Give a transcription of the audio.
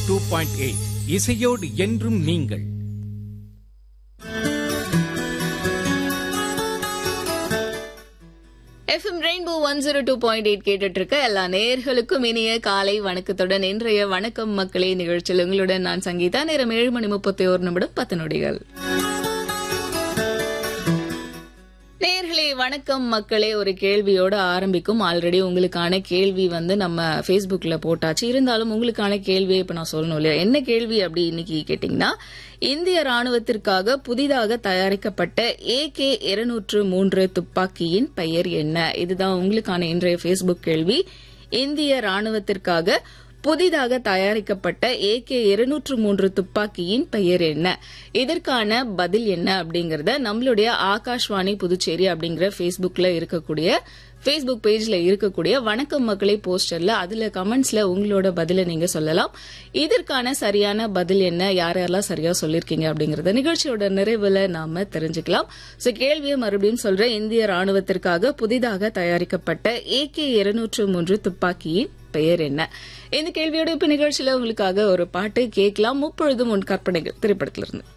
two point eight இசையோடு என்றும் நீங்கள் FM rainbow one zero two point eight கேட்டுட்டு இருக்க எல்லா நேர்களுக்கும் இனிய காலை வணக்கத்துடன் இன்றைய வணக்கம் மக்களே நிகழ்ச்சியில் உங்களுடன் நான் சங்கீதா நேரம் ஏழு மணி முப்பத்தி ஒரு நிமிடம் பத்து நொடிகள் நேர்களே வணக்கம் மக்களே ஒரு கேள்வியோட ஆரம்பிக்கும் ஆல்ரெடி உங்களுக்கான கேள்வி வந்து நம்ம ஃபேஸ்புக்ல போட்டாச்சு இருந்தாலும் உங்களுக்கான கேள்வியை இப்ப நான் சொல்லணும் இல்லையா என்ன கேள்வி அப்படி இன்னைக்கு கேட்டீங்கன்னா இந்திய ராணுவத்திற்காக புதிதாக தயாரிக்கப்பட்ட ஏகே இருநூற்று மூன்று துப்பாக்கியின் பெயர் என்ன இதுதான் உங்களுக்கான இன்றைய ஃபேஸ்புக் கேள்வி இந்திய ராணுவத்திற்காக புதிதாக தயாரிக்கப்பட்ட ஏகே இருநூற்று மூன்று துப்பாக்கியின் பெயர் என்ன இதற்கான பதில் என்ன அப்படிங்கறத நம்மளுடைய ஆகாஷ்வாணி புதுச்சேரி அப்படிங்கிற ஃபேஸ்புக்ல இருக்கக்கூடிய ஃபேஸ்புக் பேஜ்ல இருக்கக்கூடிய வணக்கம் மக்களை போஸ்டர்ல அதுல கமெண்ட்ஸ்ல உங்களோட பதில நீங்க சொல்லலாம் இதற்கான சரியான பதில் என்ன யார் யாரெல்லாம் சரியா சொல்லிருக்கீங்க அப்படிங்கறத நிகழ்ச்சியோட நிறைவுல நாம தெரிஞ்சுக்கலாம் சோ கேள்வியை மறுபடியும் சொல்றேன் இந்திய ராணுவத்திற்காக புதிதாக தயாரிக்கப்பட்ட ஏகே இருநூற்று மூன்று துப்பாக்கியின் பெயர் என்ன இந்த கேள்வியோட இப்ப நிகழ்ச்சியில உங்களுக்காக ஒரு பாட்டு கேட்கலாம் முப்பொழுதும் உன் கற்பனைகள் திரைப்படத்திலிருந்து